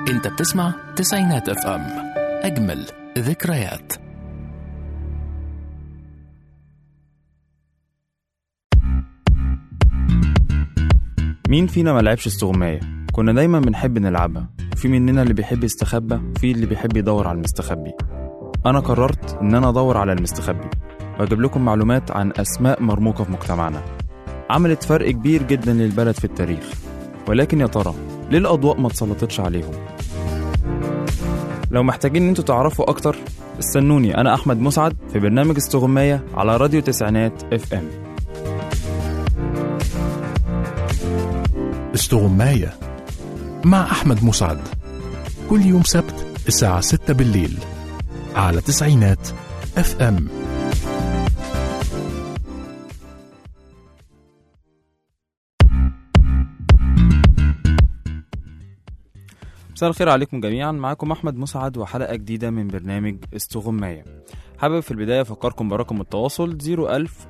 انت بتسمع تسعينات اف ام اجمل ذكريات مين فينا ما لعبش استغماية؟ كنا دايما بنحب نلعبها في مننا اللي بيحب يستخبى وفي اللي بيحب يدور على المستخبي أنا قررت إن أنا أدور على المستخبي وأجيب لكم معلومات عن أسماء مرموقة في مجتمعنا عملت فرق كبير جدا للبلد في التاريخ ولكن يا ترى ليه الأضواء ما اتسلطتش عليهم؟ لو محتاجين إن انتوا تعرفوا أكتر استنوني أنا أحمد مسعد في برنامج استغماية على راديو تسعينات اف ام استغماية مع أحمد مسعد كل يوم سبت الساعة 6 بالليل على تسعينات اف ام مساء الخير عليكم جميعا معاكم احمد مسعد وحلقه جديده من برنامج استغمايه حابب في البدايه افكركم برقم التواصل 01000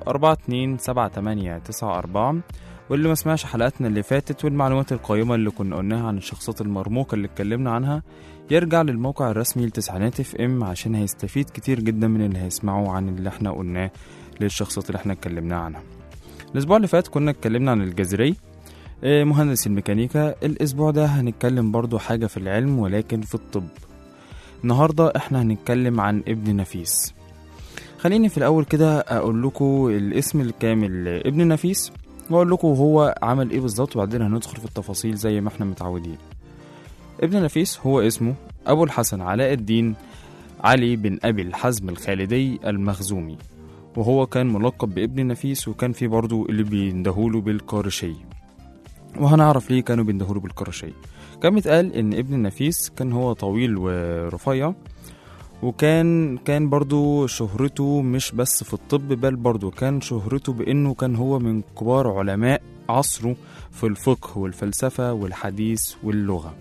427894 واللي ما سمعش حلقاتنا اللي فاتت والمعلومات القيمه اللي كنا قلناها عن الشخصيات المرموقه اللي اتكلمنا عنها يرجع للموقع الرسمي لتسعينات اف ام عشان هيستفيد كتير جدا من اللي هيسمعوا عن اللي احنا قلناه للشخصيات اللي احنا اتكلمنا عنها الاسبوع اللي فات كنا اتكلمنا عن الجزري آه، مهندس الميكانيكا الأسبوع ده هنتكلم برضو حاجة في العلم ولكن في الطب النهاردة احنا هنتكلم عن ابن نفيس خليني في الأول كده أقول لكم الاسم الكامل ابن نفيس وأقول لكم هو عمل إيه بالظبط وبعدين هندخل في التفاصيل زي ما احنا متعودين ابن نفيس هو اسمه أبو الحسن علاء الدين علي بن أبي الحزم الخالدي المخزومي وهو كان ملقب بابن نفيس وكان في برضو اللي بيندهوله بالقارشي وهنعرف ليه كانوا بيندهوله بالقرشية كان متقال ان ابن النفيس كان هو طويل ورفيع وكان كان برضو شهرته مش بس في الطب بل برضو كان شهرته بانه كان هو من كبار علماء عصره في الفقه والفلسفة والحديث واللغة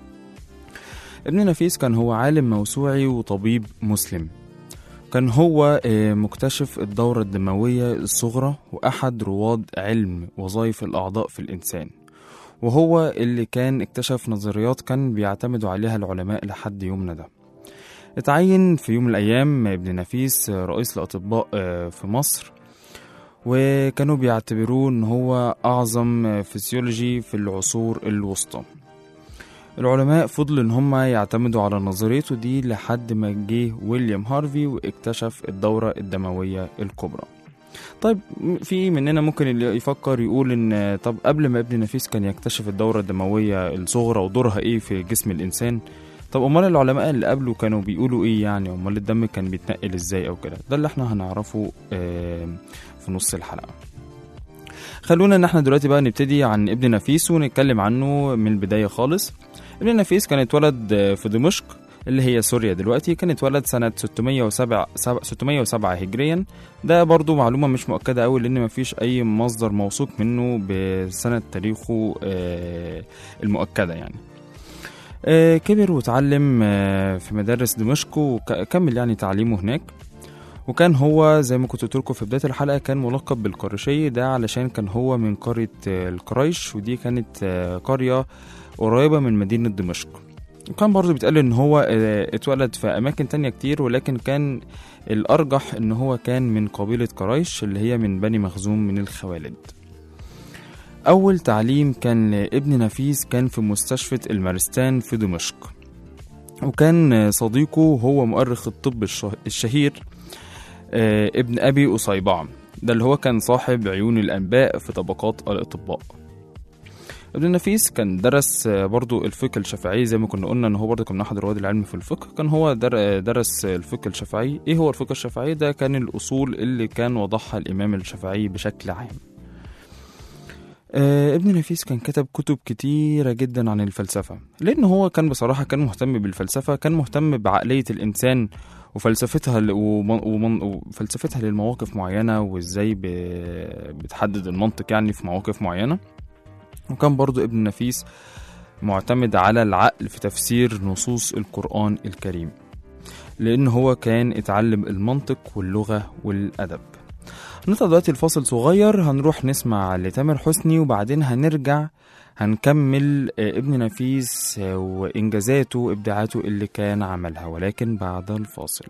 ابن نفيس كان هو عالم موسوعي وطبيب مسلم كان هو آه، مكتشف الدورة الدموية الصغرى وأحد رواد علم وظائف الأعضاء في الإنسان وهو اللي كان اكتشف نظريات كان بيعتمدوا عليها العلماء لحد يومنا ده اتعين في يوم من الأيام ابن نفيس آه، رئيس الأطباء آه، في مصر وكانوا بيعتبروه ان هو أعظم آه، فسيولوجي في العصور الوسطى العلماء فضلوا ان هم يعتمدوا على نظريته دي لحد ما جه ويليام هارفي واكتشف الدورة الدموية الكبرى طيب في مننا ممكن اللي يفكر يقول ان طب قبل ما ابن نفيس كان يكتشف الدورة الدموية الصغرى ودورها ايه في جسم الانسان طب امال العلماء اللي قبله كانوا بيقولوا ايه يعني امال الدم كان بيتنقل ازاي او كده ده اللي احنا هنعرفه آه، في نص الحلقة خلونا ان احنا دلوقتي بقى نبتدي عن ابن نفيس ونتكلم عنه من البداية خالص ابن نفيس كان اتولد آه، في دمشق اللي هي سوريا دلوقتي كان اتولد سنة 607 سبع- 607 هجريا ده برضو معلومة مش مؤكدة أوي لأن مفيش أي مصدر موثوق منه بسنة تاريخه آه، المؤكدة يعني آه، كبر وتعلم آه، في مدارس دمشق وكمل يعني تعليمه هناك وكان هو زي ما كنت قلت لكم في بدايه الحلقه كان ملقب بالقرشي ده علشان كان هو من قريه آه، القريش ودي كانت آه، قريه قريبه من مدينه دمشق وكان برضه بيتقال ان هو آه، اتولد في اماكن تانية كتير ولكن كان الارجح ان هو كان من قبيله قريش اللي هي من بني مخزوم من الخوالد اول تعليم كان لابن نفيس كان في مستشفى المارستان في دمشق وكان صديقه هو مؤرخ الطب الشه- الشهير آه، ابن أبي أصيبع ده اللي هو كان صاحب عيون الأنباء في طبقات الأطباء ابن نفيس كان درس آه، برضو الفقه الشافعي زي ما كنا قلنا ان هو برضو كان من احد رواد العلم في الفقه كان هو در- آه، درس الفقه الشافعي ايه هو الفقه الشافعي ده كان الاصول اللي كان وضعها الامام الشافعي بشكل عام آه، ابن نفيس كان كتب كتب كتيرة جدا عن الفلسفة لأن هو كان بصراحة كان مهتم بالفلسفة كان مهتم بعقلية الإنسان وفلسفتها ل- ومن- ومن- وفلسفتها للمواقف معينة وإزاي ب- بتحدد المنطق يعني في مواقف معينة وكان برضو ابن نفيس معتمد على العقل في تفسير نصوص القرآن الكريم لأن هو كان اتعلم المنطق واللغة والأدب نطلع دلوقتي الفاصل صغير هنروح نسمع لتامر حسني وبعدين هنرجع هنكمل آه، ابن نفيس آه، وإنجازاته وإبداعاته اللي كان عملها ولكن بعد الفاصل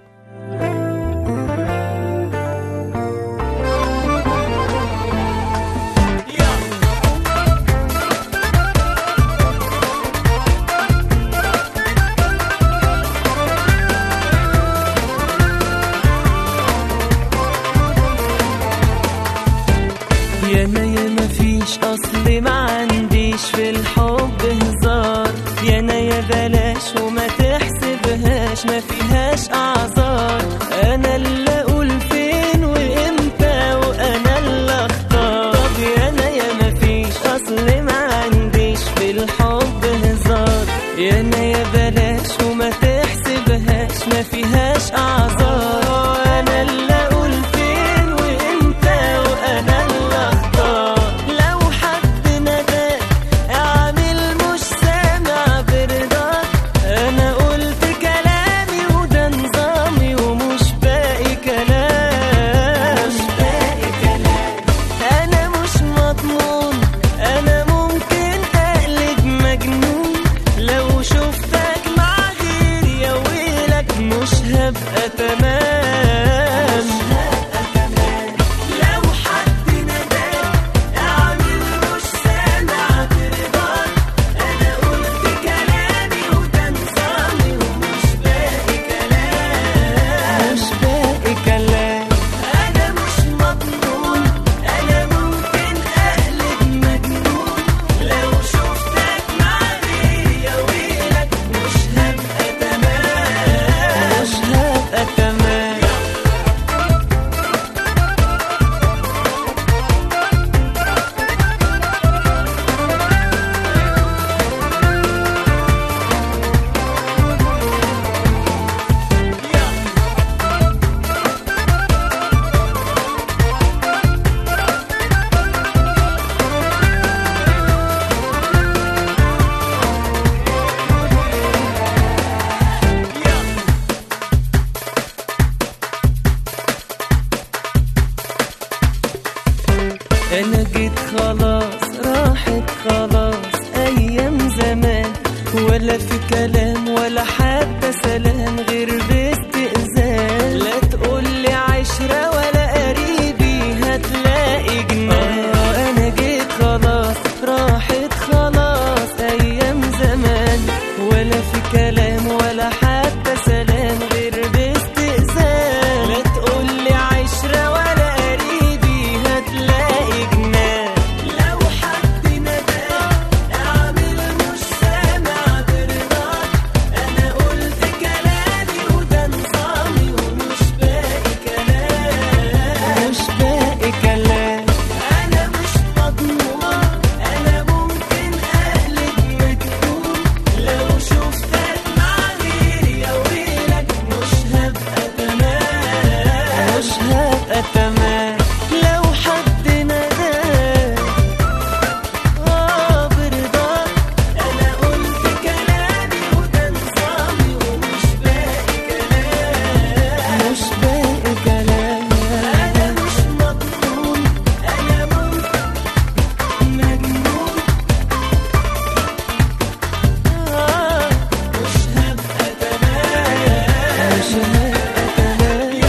ياما ياما فيش اصل ما عنديش في الحب هزار يانا يا بلاش وما تحسبهاش ما فيهاش اعذار انا اللي اقول فين وامتى وانا اللي اختار طب يانا ياما فيش اصل ما عنديش في الحب هزار يانا يا بلاش وما تحسبهاش ما فيهاش اعذار انا اللي اقول فين وامتى وانا اللي اختار لو حد نداك اعمل مش سامع برضاك انا قلت كلامي وده نظامي ومش باقي كلام مش باقي كلام انا مش مضمون انا ممكن اقلب مجنون لو شفتك مع غيري يا ويلك مش هبقى تمام لو حد نداك اعمل مش سامع برضاك انا قلت كلامي وده نظامي ومش باقي كلام مش باقي كلام انا مش مضمون انا ممكن اقلب مجنون لو شفتك مع غيري يا ويلك مش هبقى تمام مش هبقى تمام انا جيت خلاص راحت خلاص ايام زمان ولا في كلام ولا حتى سلام غير باستئذان لا تقولي عشرة ولا قريبي هتلاقي جنان آه، انا جيت خلاص راحت خلاص ايام زمان ولا في كلام ولا حتى سلام غير باستئذان لا تقولي عشرة ولا قريبي هتلاقي جنان لو حد نداك اعمل مش سامع برضاك انا قلت كلامي وده نظامي ومش باقي كلام مش باقي كلام انا مش مضمون انا ممكن اقلب مجنون لو شفتك مع غيري يا ويلك مش هبقى تمام مش هبقى تمام لو حد نداك اه برضاك انا قلت كلامي وده نظامي ومش باقي كلام مش باقي كلام انا مش مضمون انا ممكن مجنون آه مش هبقى تمام مش هبقى تمام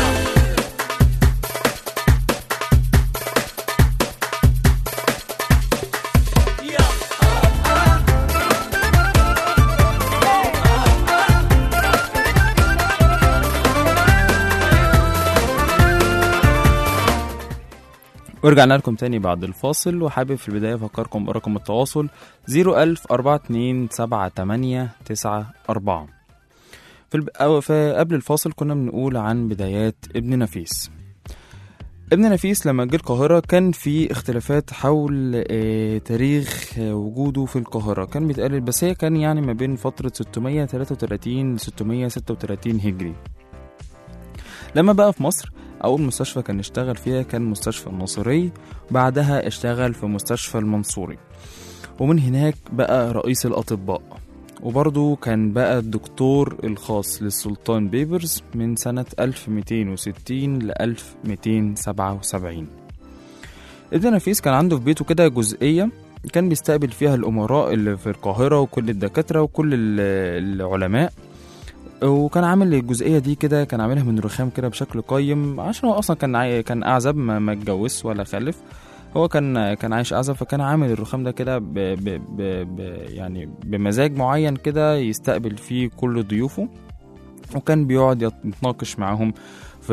ورجعنا لكم تاني بعد الفاصل وحابب في البداية أفكركم برقم التواصل 01000 427 9894 في, الب... أو في قبل الفاصل كنا بنقول عن بدايات ابن نفيس ابن نفيس لما جه القاهرة كان في اختلافات حول آه، تاريخ آه، وجوده في القاهرة كان بيتقال بس هي كان يعني ما بين فترة 633 ل 636 هجري لما بقى في مصر أول مستشفى كان اشتغل فيها كان مستشفى الناصري بعدها اشتغل في مستشفى المنصوري ومن هناك بقى رئيس الأطباء وبرضه كان بقى الدكتور الخاص للسلطان بيبرز من سنة 1260 ل 1277 ابن نفيس كان عنده في بيته كده جزئية كان بيستقبل فيها الأمراء اللي في القاهرة وكل الدكاترة وكل ال- العلماء وكان عامل الجزئية دي كده كان عاملها من رخام كده بشكل قيم عشان هو أصلا كان عاي... كان أعزب ما, ما اتجوزش ولا خلف هو كان كان عايش أعزب فكان عامل الرخام ده كده ب... ب... ب... ب... يعني بمزاج معين كده يستقبل فيه كل ضيوفه وكان بيقعد يت- يتناقش معاهم في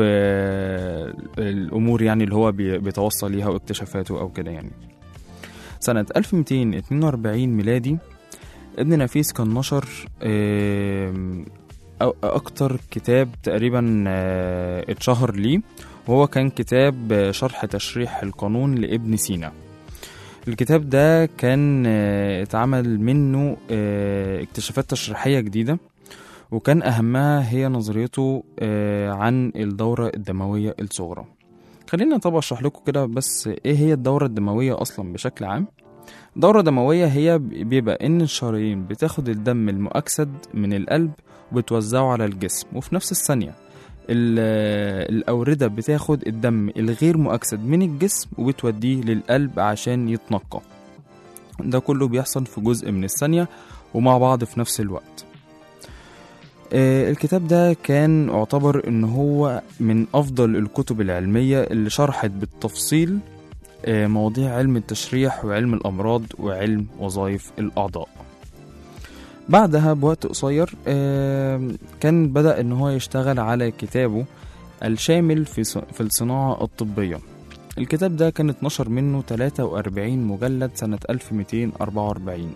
الأمور يعني اللي هو بي- بيتوصل ليها واكتشافاته أو كده يعني سنة 1242 ميلادي ابن نفيس كان نشر آم، أو- أكتر كتاب تقريبا آه، اتشهر ليه وهو كان كتاب آه، شرح تشريح القانون لابن سينا الكتاب ده كان آه، اتعمل منه آه، اكتشافات تشريحية جديدة وكان أهمها هي نظريته آه، عن الدورة الدموية الصغرى خلينا طب أشرح لكم كده بس إيه هي الدورة الدموية أصلا بشكل عام دورة دموية هي بيبقى إن الشرايين بتاخد الدم المؤكسد من القلب وبتوزعه على الجسم وفي نفس الثانية ال- الأوردة بتاخد الدم الغير مؤكسد من الجسم وبتوديه للقلب عشان يتنقى ده كله بيحصل في جزء من الثانية ومع بعض في نفس الوقت آه، الكتاب ده كان اعتبر ان هو من افضل الكتب العلمية اللي شرحت بالتفصيل آه، مواضيع علم التشريح وعلم الامراض وعلم وظائف الاعضاء بعدها بوقت قصير آه، كان بدأ ان هو يشتغل على كتابه الشامل في ص- في الصناعة الطبية الكتاب ده كان اتنشر منه 43 مجلد سنة 1244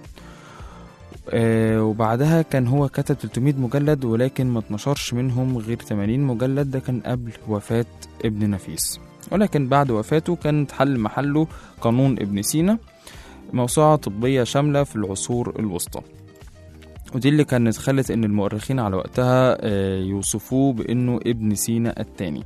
آه، وبعدها كان هو كتب 300 مجلد ولكن ما اتنشرش منهم غير 80 مجلد ده كان قبل وفاة ابن نفيس ولكن بعد وفاته كان اتحل محله قانون ابن سينا موسوعة طبية شاملة في العصور الوسطى ودي اللي كانت خلت ان المؤرخين على وقتها آه، يوصفوه بانه ابن سينا الثاني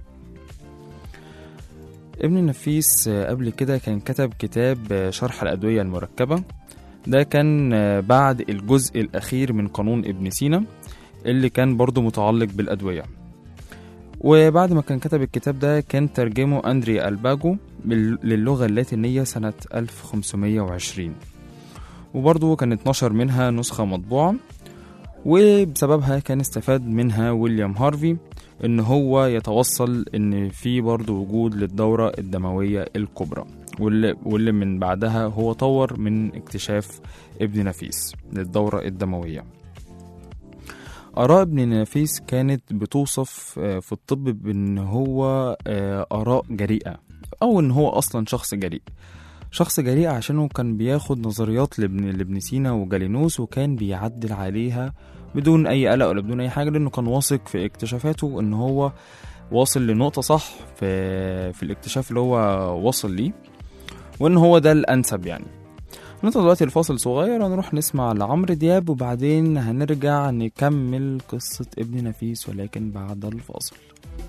ابن نفيس آه، قبل كده كان كتب كتاب آه، شرح الأدوية المركبة ده كان آه، بعد الجزء الأخير من قانون ابن سينا اللي كان برضه متعلق بالأدوية وبعد ما كان كتب الكتاب ده كان ترجمه أندري ألباجو بال- للغة اللاتينية سنة 1520 وبرضه كان اتنشر منها نسخة مطبوعة وبسببها كان استفاد منها ويليام هارفي ان هو يتوصل ان في برضه وجود للدورة الدموية الكبرى واللي, واللي من بعدها هو طور من اكتشاف ابن نفيس للدورة الدموية آراء ابن نفيس كانت بتوصف آه، في الطب بأن هو آه، آراء جريئة أو إن هو أصلا شخص جريء شخص جريء عشانه كان بياخد نظريات لابن لابن سينا وجالينوس وكان بيعدل عليها بدون أي قلق ولا بدون أي حاجة لأنه كان واثق في اكتشافاته إن هو واصل لنقطة صح في في الاكتشاف اللي هو واصل ليه وإن هو ده الأنسب يعني نطلع دلوقتي الفاصل صغير هنروح نسمع لعمرو دياب وبعدين هنرجع نكمل قصة ابن نفيس ولكن بعد الفاصل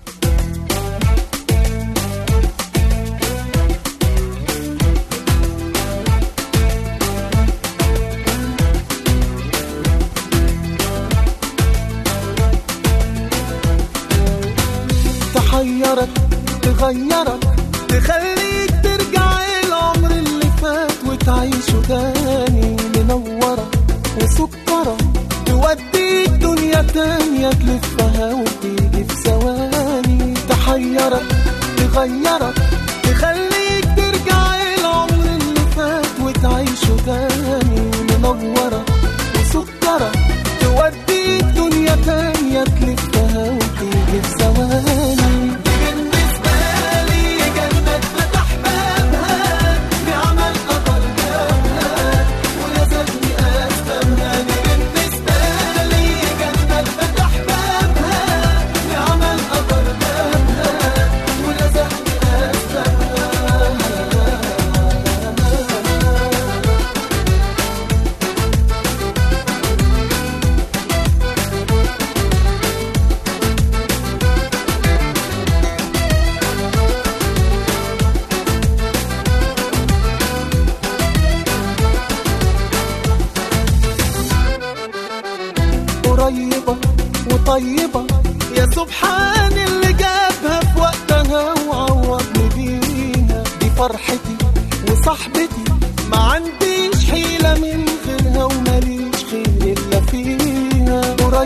تحيرك تغيرك تخليك ترجع العمر اللي فات وتعيشه تاني منورة وسكرة توديك دنيا تانية تلفها وتيجي في ثواني تحيرك تغيرك تخليك ترجع العمر اللي فات وتعيشه تاني منورة وسكرة توديك دنيا تانية تلفها وتيجي في ثواني بالنسبة لي جنة فتح بابها بعمل قطر جابها ولازمني أسبابها دي بالنسبة لي جنة فتح بابها بعمل قطر جابها ولازمني أسبابها قريبة وطيبة يا سبحان اللي جابها في وقتها وعوضني بيها دي فرحتي وصاحبتي ما عنديش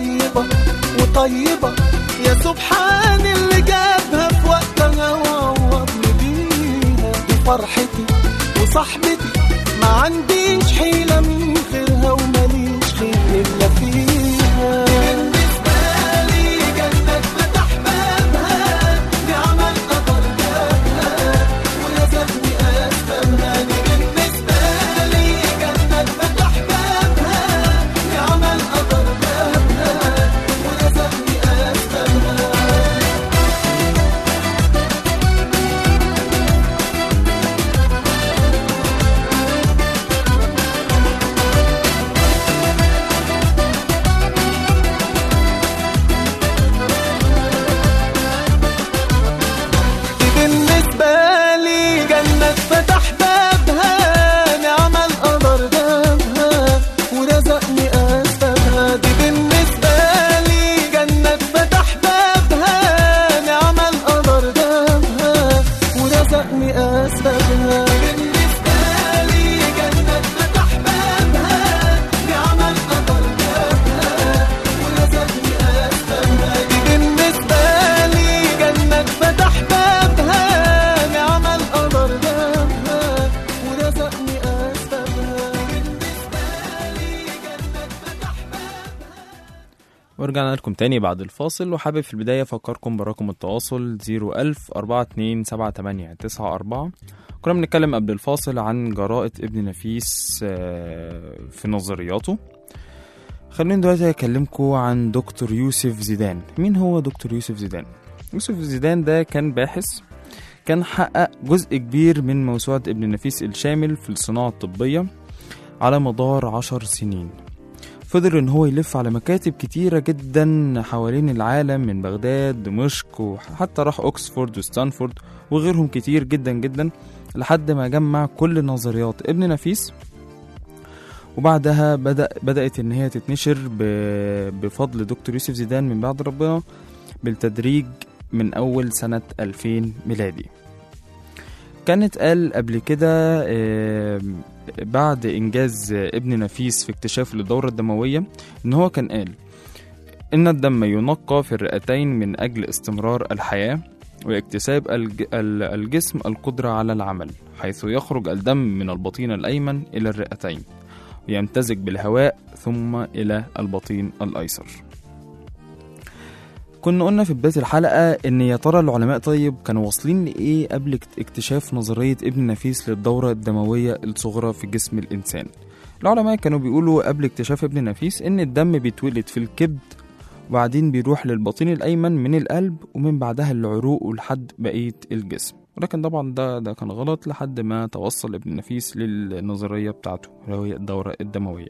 طيبة وطيبة يا سبحان اللي جابها في وقتها وعوضني بيها دي فرحتي وصاحبتي ما عنديش حيلة من غيرها وماليش خير إلا فيها بالنسبة لي جنة فتح بابها دي عمل قدر جابها ورزقني أسبابها دي بالنسبة لي جنة فتح بابها دي عمل قدر جابها ورزقني أسبابها دي بالنسبة لي جنة فتح بابها نعم القدر جابها ورزقني أسبابها دي بالنسبة لي جنة فتح بابها نعم القدر جابها ورزقني أسبابها بالنسبة لي جنة فتح بابها نعم القدر جابها ورزقني أسبابها دي بالنسبة لي جنة فتح بابها نعم القدر جابها ورزقني أسبابها بالنسبة لي جنة فتح ورجعنا لكم تاني بعد الفاصل وحابب في البداية أفكركم برقم التواصل 01000 427 كنا بنتكلم قبل الفاصل عن جراءة ابن نفيس آه، في نظرياته خليني دلوقتي أكلمكم عن دكتور يوسف زيدان مين هو دكتور يوسف زيدان؟ يوسف زيدان ده كان باحث كان حقق جزء كبير من موسوعة ابن نفيس الشامل في الصناعة الطبية على مدار عشر سنين فضل ان هو يلف على مكاتب كتيرة جدا حوالين العالم من بغداد دمشق وحتى راح اوكسفورد وستانفورد وغيرهم كتير جدا جدا لحد ما جمع كل نظريات ابن نفيس وبعدها بدأ بدأت إن هي تتنشر ب- بفضل دكتور يوسف زيدان من بعد ربنا بالتدريج من أول سنة 2000 ميلادي كانت قال قبل كده آم، بعد إنجاز ابن نفيس في اكتشاف الدورة الدموية إن هو كان قال إن الدم ينقى في الرئتين من أجل استمرار الحياة واكتساب الج- ال- الجسم القدرة على العمل حيث يخرج الدم من البطين الأيمن إلى الرئتين ويمتزج بالهواء ثم إلى البطين الأيسر كنا قلنا في بداية الحلقة إن يا ترى العلماء طيب كانوا واصلين لإيه قبل اكت- اكتشاف نظرية ابن نفيس للدورة الدموية الصغرى في جسم الإنسان العلماء كانوا بيقولوا قبل اكتشاف ابن نفيس إن الدم بيتولد في الكبد وبعدين بيروح للبطين الأيمن من القلب ومن بعدها العروق ولحد بقية الجسم ولكن طبعا ده ده كان غلط لحد ما توصل ابن نفيس للنظرية بتاعته اللي هي الدورة الدموية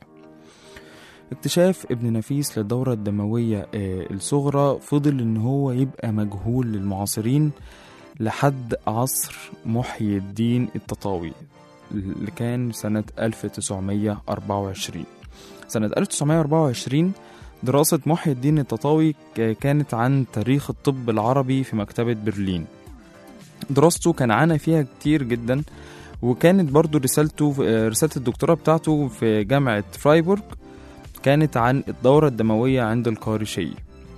اكتشاف ابن نفيس للدورة الدموية آه، الصغرى فضل ان هو يبقى مجهول للمعاصرين لحد عصر محيي الدين التطاوي اللي كان سنة 1924 سنة 1924 دراسة محي الدين التطاوي ك- كانت عن تاريخ الطب العربي في مكتبة برلين دراسته كان عانى فيها كتير جدا وكانت برضو رسالته آه، رسالة الدكتوراه بتاعته في جامعة فرايبورغ كانت عن الدورة الدموية عند القارشي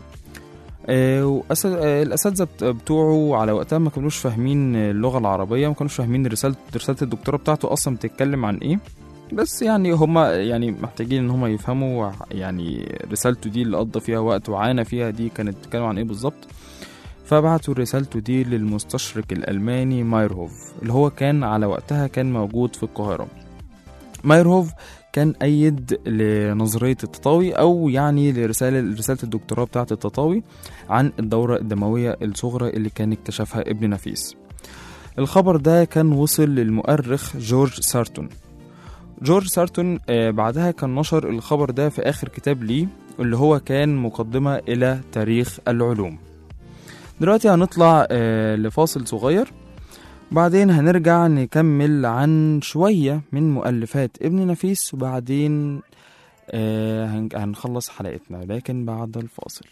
آه، وأس- آه، الأساتذة بت- بتوعه على وقتها ما كانوش فاهمين اللغة العربية ما كانوش فاهمين رسالة رسالة الدكتوراه بتاعته أصلا بتتكلم عن إيه بس يعني هما يعني محتاجين إن هما يفهموا يعني رسالته دي اللي قضى فيها وقت وعانى فيها دي كانت بتتكلم عن إيه بالظبط فبعتوا رسالته دي للمستشرق الألماني مايرهوف اللي هو كان على وقتها كان موجود في القاهرة مايرهوف كان أيد لنظرية التطاوي أو يعني لرسالة رسالة الدكتوراه بتاعة التطاوي عن الدورة الدموية الصغرى اللي كان اكتشفها ابن نفيس الخبر ده كان وصل للمؤرخ جورج سارتون جورج سارتون آه، بعدها كان نشر الخبر ده في آخر كتاب ليه اللي هو كان مقدمة إلى تاريخ العلوم دلوقتي هنطلع آه، لفاصل صغير بعدين هنرجع نكمل عن شوية من مؤلفات ابن نفيس وبعدين آه، هن- هنخلص حلقتنا لكن بعد الفاصل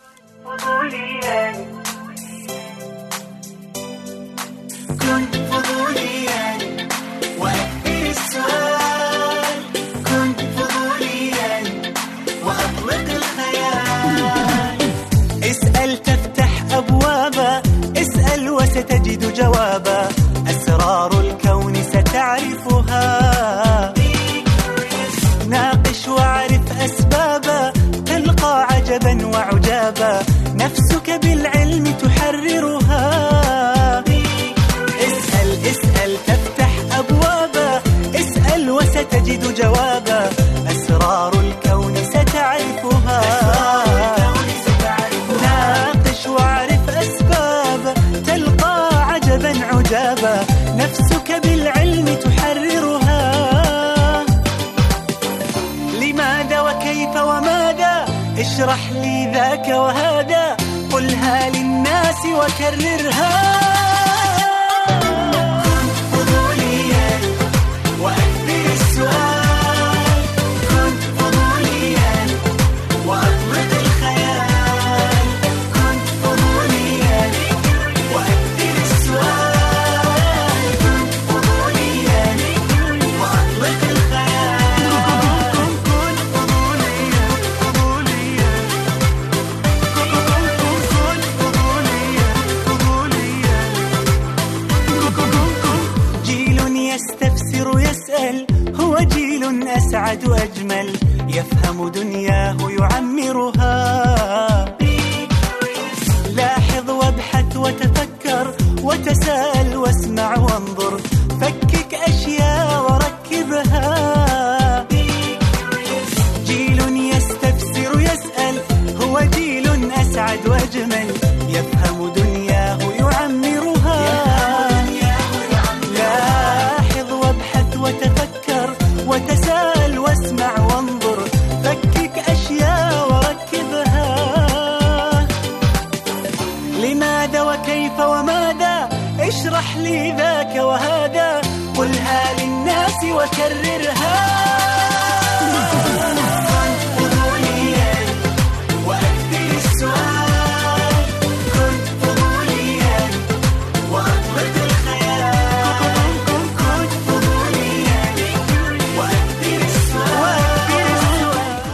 كنت فضوليا وأكثر السؤال كنت فضوليا وأطلق الخيال وتجد جوابا أسرار الكون ستعرفها ناقش واعرف أسبابا تلقى عجبا عجابا نفسك بالعلم تحررها لماذا وكيف وماذا اشرح لي ذاك وهذا قلها للناس وكررها كن فضوليا وأكثر السؤال كن فضوليا وأطلق الخيال كن فضوليا وأكثر السؤال كن فضوليا وأطلق الخيال كن كن فضوليا فضوليا كن كن فضوليا فضوليا جيل يستفسر يسأل هو جيل أسعد أجمل يفهم دنياه يعمرها لاحظ وابحث وتفكر وتساءل واسمع وانظر فكك أشياء وركبها جيل يستفسر يسأل هو جيل أسعد وأجمل يفهم دنياه يعمرها لاحظ وابحث وتفكر وتساءل واسمع وانظر فكك أشياء وركبها لماذا وكيف وماذا اشرح لي ذاك وهذا قلها للناس وكررها كن فضوليا وأكثر السؤال كن فضوليا وأطلق الخيال كن كن فضوليا وأكثر السؤال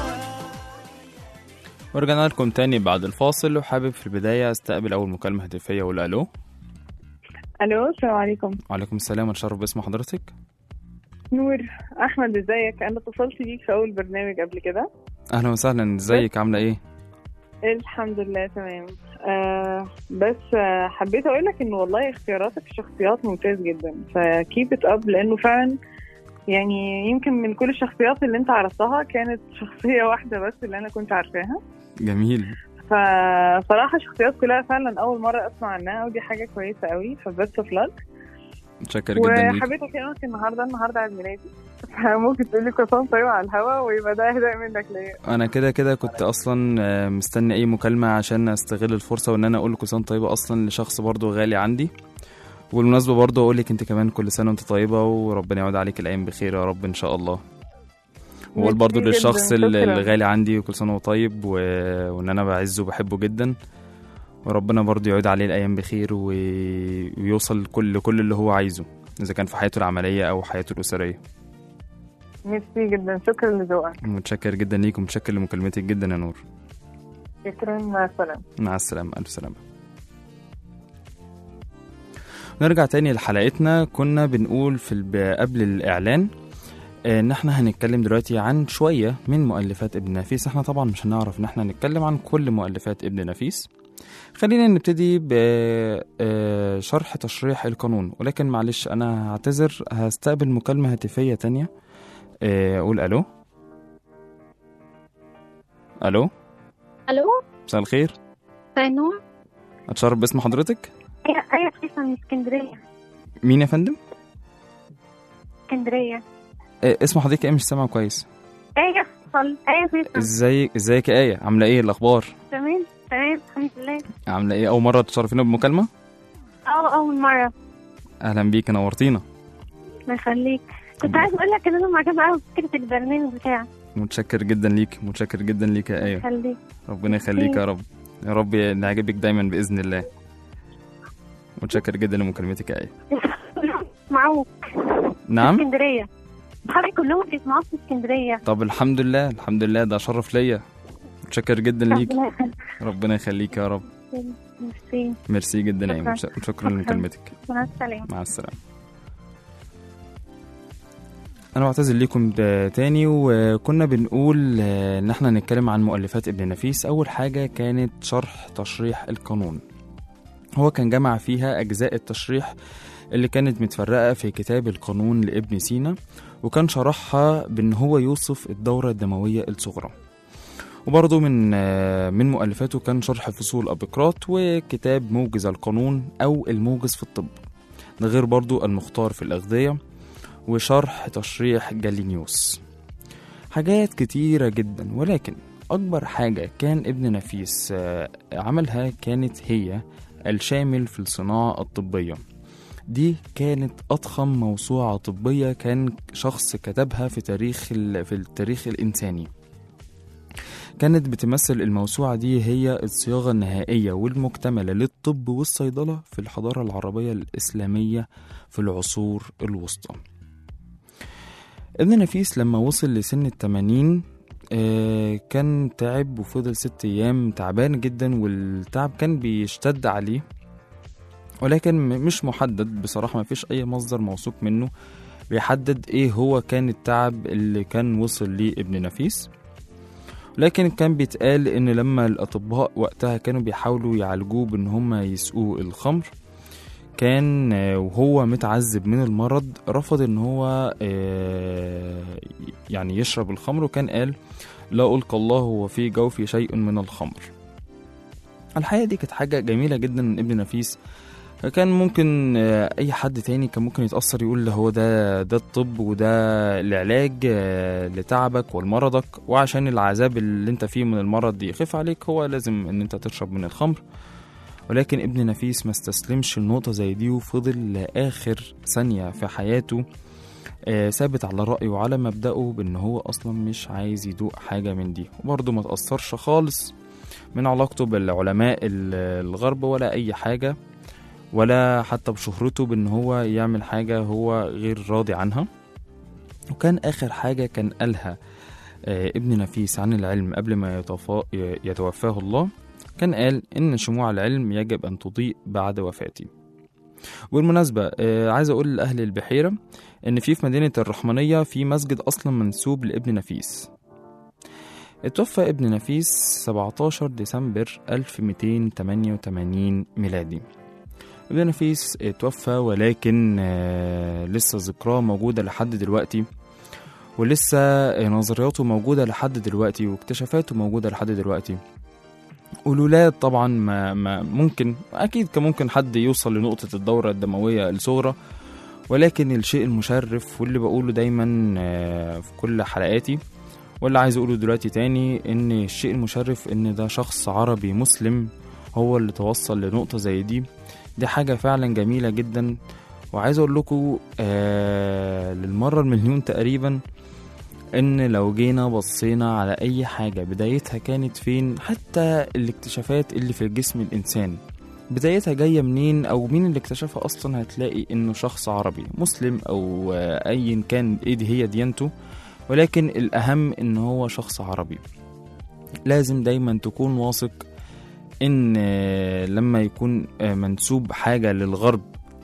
ورجعنا لكم تاني بعد الفاصل وحابب في البداية استقبل أول مكالمة هاتفية وأقول ألو الو السلام عليكم وعليكم السلام اتشرف باسم حضرتك نور احمد ازيك انا اتصلت بيك في اول برنامج قبل كده أهلا وسهلا ازيك عاملة إيه؟ الحمد لله تمام آه بس آه حبيت اقول لك ان والله اختياراتك في شخصيات ممتاز جدا فكيب ات اب لانه فعلا يعني يمكن من كل الشخصيات اللي انت عرفتها كانت شخصية واحدة بس اللي انا كنت عارفاها جميل فصراحة الشخصيات كلها فعلا أول مرة أسمع عنها ودي حاجة كويسة قوي فبست اوف لك متشكر جدا ليك وحبيت أكلمك النهاردة النهاردة عيد ميلادي فممكن تقول لي كل سنة طيبة على الهوا ويبقى ده إهداء منك ليا أنا كده كده كنت أصلا آه، مستني أي مكالمة عشان أستغل الفرصة وإن أنا أقول كل سنة طيبة أصلا لشخص برضو غالي عندي وبالمناسبة برضو أقول لك أنت كمان كل سنة وأنت طيبة وربنا يعود عليك الأيام بخير يا رب إن شاء الله وأقول برضو ميرسي جداً، للشخص اللي شكراً. اللي غالي عندي وكل سنة وهو طيب و... وإن أنا بعزه وبحبه جدا وربنا برضو يعود عليه الأيام بخير و... ويوصل كل كل اللي هو عايزه إذا كان في حياته العملية أو حياته الأسرية ميرسي جدا شكرا لذوقك متشكر جدا ليك ومتشكر لمكالمتك جدا يا نور شكرا مع السلامة مع السلامة ألف سلامة نرجع تاني لحلقتنا كنا بنقول في الب... قبل الإعلان آه، إن احنا هنتكلم دلوقتي عن شوية من مؤلفات ابن نفيس احنا طبعا مش هنعرف إن احنا نتكلم عن كل مؤلفات ابن نفيس خلينا نبتدي بشرح تشريح القانون ولكن معلش أنا هعتذر هستقبل مكالمة هاتفية تانية آه، أقول ألو ألو الو مساء الخير فانوم أتشرف باسم حضرتك ايوه ايوه فيصل من اسكندريه مين يا فندم؟ اسكندريه آه، اسم حضرتك ايه مش سامعه كويس ايوه فيصل ايوه فيصل ازيك ازيك يا ايه عامله ايه الاخبار تمام تمام الحمد لله عامله ايه اول مره تشرفينا بمكالمه اه اول مره اهلا بيك نورتينا الله يخليك كنت عايز اقول لك ان انا معجبه قوي بفكره البرنامج بتاعك متشكر جدا ليك متشكر جدا ليك يا ايه خليك ربنا يخليك يا رب يا رب نعجبك دايما باذن الله متشكر جدا لمكالمتك يا ايه معوك نعم اسكندريه صحابي كلهم بيسمعوك في اسكندريه طب الحمد لله الحمد لله ده شرف ليا متشكر جدا ليك ربنا يخليك ربنا يخليك يا رب ميرسي ميرسي جدا يا ايه شكراً. شكرا لمكالمتك مع السلامه مع السلامة أنا بعتذر لكم ب- تاني وكنا بنقول آه، إن احنا نتكلم عن مؤلفات ابن نفيس أول حاجة كانت شرح تشريح القانون هو كان جمع فيها أجزاء التشريح اللي كانت متفرقة في كتاب القانون لابن سينا وكان شرحها بأن هو يوصف الدورة الدموية الصغرى وبرضه من آه، من مؤلفاته كان شرح فصول أبيقراط وكتاب موجز القانون أو الموجز في الطب ده غير برضه المختار في الأغذية وشرح تشريح جالينيوس حاجات كتيرة جدا ولكن أكبر حاجة كان ابن نفيس آه، عملها كانت هي الشامل في الصناعة الطبية دي كانت أضخم موسوعة طبية كان شخص كتبها في تاريخ ال... في التاريخ الإنساني كانت بتمثل الموسوعة دي هي الصياغة النهائية والمكتملة للطب والصيدلة في الحضارة العربية الإسلامية في العصور الوسطى ابن نفيس لما وصل لسن التمانين آه، كان تعب وفضل ست أيام تعبان جدا والتعب كان بيشتد عليه ولكن م- مش محدد بصراحة ما فيش أي مصدر موثوق منه بيحدد إيه هو كان التعب اللي كان وصل ليه ابن نفيس لكن كان بيتقال إن لما الأطباء وقتها كانوا بيحاولوا يعالجوه بإن هما يسقوه الخمر كان آه، وهو متعذب من المرض رفض إن هو آه، يعني يشرب الخمر وكان قال لا ألقى الله وفي جوفي شيء من الخمر الحقيقة دي كانت حاجة جميلة جدا من ابن نفيس كان ممكن آه، اي حد تاني كان ممكن يتاثر يقول هو ده ده الطب وده العلاج آه، لتعبك ولمرضك وعشان العذاب اللي انت فيه من المرض يخف عليك هو لازم ان انت تشرب من الخمر ولكن ابن نفيس ما استسلمش لنقطة زي دي وفضل لآخر ثانية في حياته آه، ثابت على رأيه وعلى مبدأه بأن هو أصلا مش عايز يدوق حاجة من دي وبرضه ما تأثرش خالص من علاقته بالعلماء ال- الغرب ولا أي حاجة ولا حتى بشهرته بان هو يعمل حاجة هو غير راضي عنها وكان آخر حاجة كان قالها آه، ابن نفيس عن العلم قبل ما يتوفى يتوفاه الله كان قال إن شموع العلم يجب أن تضيء بعد وفاتي بالمناسبة آه، عايز أقول لأهل البحيرة إن في في مدينة الرحمنية في مسجد أصلا منسوب لابن نفيس اتوفى ابن نفيس 17 ديسمبر 1288 ميلادي ابن نفيس اتوفى ولكن آه، لسه ذكراه موجودة لحد دلوقتي ولسه آه، نظرياته موجودة لحد دلوقتي واكتشافاته موجودة لحد دلوقتي والولاد طبعا ما, ما ممكن أكيد كان ممكن حد يوصل لنقطة الدورة الدموية الصغرى ولكن الشيء المشرف واللي بقوله دايما آه، في كل حلقاتي واللي عايز أقوله دلوقتي تاني إن الشيء المشرف إن ده شخص عربي مسلم هو اللي توصل لنقطة زي دي دي حاجة فعلا جميلة جدا وعايز اقول لكم آه للمرة المليون تقريبا ان لو جينا بصينا على اي حاجة بدايتها كانت فين حتى الاكتشافات اللي في جسم الانسان بدايتها جاية منين او مين اللي اكتشفها اصلا هتلاقي انه شخص عربي مسلم او آه ايا كان ايه دي هي ديانته ولكن الاهم ان هو شخص عربي لازم دايما تكون واثق ان آه، لما يكون آه، منسوب حاجه للغرب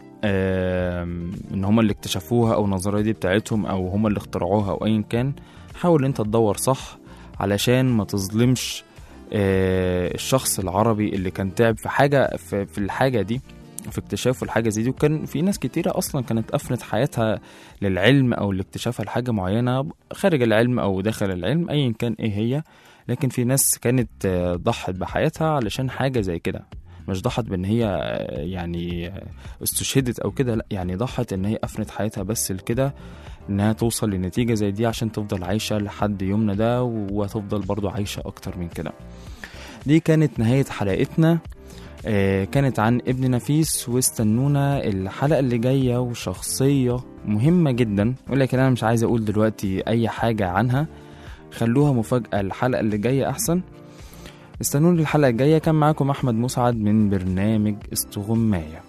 آم، ان هم اللي اكتشفوها او النظريه دي بتاعتهم او هم اللي اخترعوها او ايا كان حاول انت تدور صح علشان ما تظلمش آه، الشخص العربي اللي كان تعب في حاجه في, في الحاجه دي في اكتشافه الحاجه زي دي وكان في ناس كتيره اصلا كانت افنت حياتها للعلم او لاكتشافها لحاجه معينه خارج العلم او داخل العلم ايا كان ايه هي لكن في ناس كانت آه، ضحت بحياتها علشان حاجة زي كده مش ضحت بان هي آه، يعني آه، استشهدت او كده لا يعني ضحت ان هي افنت حياتها بس لكده انها توصل لنتيجة زي دي عشان تفضل عايشة لحد يومنا ده وهتفضل برضو عايشة اكتر من كده دي كانت نهاية حلقتنا آه، كانت عن ابن نفيس واستنونا الحلقة اللي جاية وشخصية مهمة جدا ولكن أنا مش عايز أقول دلوقتي أي حاجة عنها خلوها مفاجأة الحلقة اللي جاية أحسن استنوني الحلقة الجاية كان معاكم أحمد مسعد من برنامج استغماية